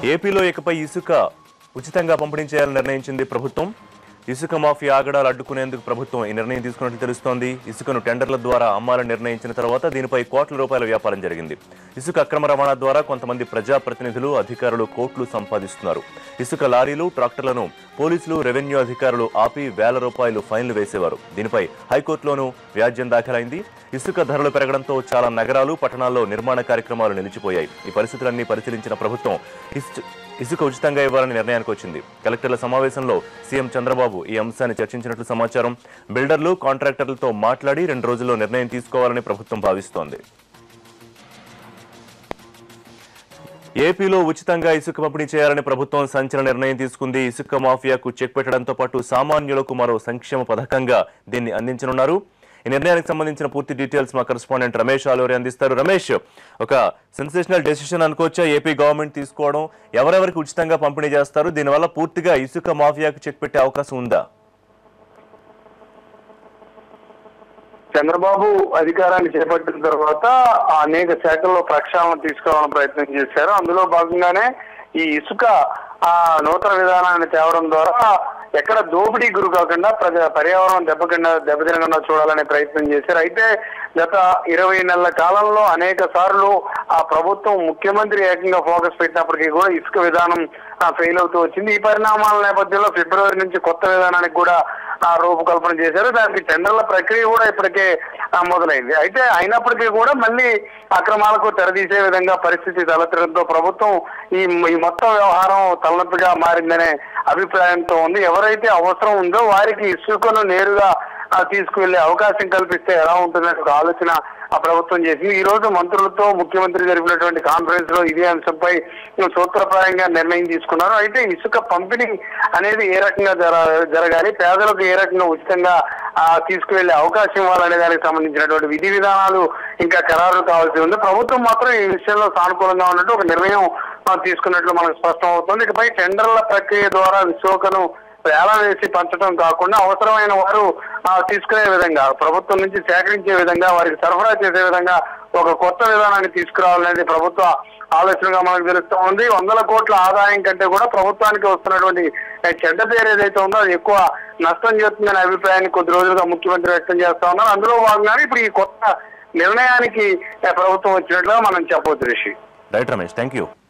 ఏపీలో ఇకపై ఇసుక ఉచితంగా పంపిణీ చేయాలని నిర్ణయించింది ప్రభుత్వం ఇసుక మాఫియా ఆగడాలు అడ్డుకునేందుకు ప్రభుత్వం ఈ నిర్ణయం తీసుకున్నట్లు తెలుస్తోంది ఇసుకను టెండర్ల ద్వారా అమ్మాలని నిర్ణయించిన తర్వాత దీనిపై కోట్ల రూపాయల వ్యాపారం జరిగింది ఇసుక అక్రమ రవాణా ద్వారా కొంతమంది ప్రజాప్రతినిధులు అధికారులు కోట్లు సంపాదిస్తున్నారు ఇసుక లారీలు ట్రాక్టర్లను పోలీసులు రెవెన్యూ అధికారులు ఆపి వేల రూపాయలు ఫైన్లు వేసేవారు దీనిపై హైకోర్టులోనూ వ్యాజ్యం దాఖలైంది ఇసుక ధరలు పెరగడంతో చాలా నగరాలు పట్టణాల్లో నిర్మాణ కార్యక్రమాలు నిలిచిపోయాయి ఈ పరిస్థితులన్నీ పరిశీలించిన ప్రభుత్వం ఇసు- ఇసుక ఉచితంగా ఇవ్వాలని నిర్ణయానికి వచ్చింది కలెక్టర్ల సమావేశంలో సీఎం చంద్రబాబు ఈ అంశాన్ని చర్చించినట్లు సమాచారం బిల్డర్లు కాంట్రాక్టర్లతో మాట్లాడి రెండు రోజుల్లో నిర్ణయం తీసుకోవాలని ప్రభుత్వం భావిస్తోంది ఏపీలో ఉచితంగా ఇసుక పంపిణీ చేయాలని ప్రభుత్వం సంచలన నిర్ణయం తీసుకుంది ఇసుక మాఫియాకు చెక్ పెట్టడంతో పాటు సామాన్యులకు మరో సంక్షేమ పథకంగా దీన్ని అందించనున్నారు ఈ నిర్ణయానికి సంబంధించిన పూర్తి డీటెయిల్స్ మా కరెస్పాండెంట్ రమేష్ ఆలూరి అందిస్తారు రమేష్ ఒక సెన్సేషనల్ డెసిషన్ అనుకోవచ్చా ఏపీ గవర్నమెంట్ తీసుకోవడం ఎవరెవరికి ఉచితంగా పంపిణీ చేస్తారు దీనివల్ల పూర్తిగా ఇసుక మాఫియాకు చెక్ పెట్టే అవకాశం ఉందా చంద్రబాబు అధికారాన్ని చేపట్టిన తర్వాత అనేక శాఖల్లో ప్రక్షాళన తీసుకురావాలని ప్రయత్నం చేశారు అందులో భాగంగానే ఈ ఇసుక ఆ నూతన విధానాన్ని తేవడం ద్వారా ఎక్కడ దోపిడీ గురి కాకుండా ప్రజ పర్యావరణం దెబ్బకుండా దెబ్బతినకుండా చూడాలనే ప్రయత్నం చేశారు అయితే గత ఇరవై నెలల కాలంలో అనేక సార్లు ఆ ప్రభుత్వం ముఖ్యమంత్రి ఏకంగా ఫోకస్ పెట్టినప్పటికీ కూడా ఇసుక విధానం ఫెయిల్ అవుతూ వచ్చింది ఈ పరిణామాల నేపథ్యంలో ఫిబ్రవరి నుంచి కొత్త విధానానికి కూడా ఆ రూపకల్పన చేశారు దానికి టెండర్ల ప్రక్రియ కూడా ఇప్పటికే ఆ, మొదలైంది అయితే అయినప్పటికీ కూడా మళ్ళీ అక్రమాలకు తెరదీసే విధంగా పరిస్థితి తలెత్తడంతో ప్రభుత్వం ఈ ఈ మొత్తం వ్యవహారం తలనొప్పిగా మారిందనే అభిప్రాయంతో ఉంది ఎవరైతే అవసరం ఉందో వారికి ఇసుకను నేరుగా ఆ, తీసుకువెళ్లే అవకాశం కల్పిస్తే ఎలా ఉంటుందనే ఒక ఆలోచన ఆ ప్రభుత్వం చేసింది ఈ రోజు మంత్రులతో ముఖ్యమంత్రి జరిపినటువంటి కాన్ఫరెన్స్ లో ఇదే అంశంపై సూత్రప్రాయంగా నిర్ణయం తీసుకున్నారు అయితే ఇసుక పంపిణీ అనేది ఏ రకంగా జర- జరగాలి పేదలకు ఏ రకంగా ఉచితంగా ఆ, తీసుకువెళ్లే అవకాశం ఇవ్వాలనే దానికి సంబంధించినటువంటి విధి విధానాలు ఇంకా ఖరారు కావాల్సి ఉంది ప్రభుత్వం మాత్రం ఈ విషయంలో సానుకూలంగా ఉన్నట్టు ఒక నిర్ణయం ఆ, తీసుకున్నట్లు మనకు స్పష్టం అవుతుంది ఇకపై టెండర్ల ప్రక్రియ ద్వారా విశ్వకను వేల వేసి పంచడం కాకుండా అవసరమైన వారు ఆ, తీసుకునే విధంగా ప్రభుత్వం నుంచి సేకరించే విధంగా వారికి సరఫరా చేసే విధంగా ఒక కొత్త విధానాన్ని తీసుకురావాలనేది ప్రభుత్వ ఆలోచనగా మనకు తెలుస్తూ ఉంది వందల కోట్ల ఆదాయం కంటే కూడా ప్రభుత్వానికి వస్తున్నటువంటి ఆ, చెడ్డ పేరు ఏదైతే ఉందో అది ఎక్కువ నష్టం చేస్తుందనే అభిప్రాయాన్ని కొద్ది రోజులుగా ముఖ్యమంత్రి వ్యక్తం చేస్తా ఉన్నారు అందులో భాగంగానే ఇప్పుడు ఈ కొత్త నిర్ణయానికి ఆ, ప్రభుత్వం వచ్చినట్లుగా మనం చెప్పవచ్చు Rishi right Ramesh thank you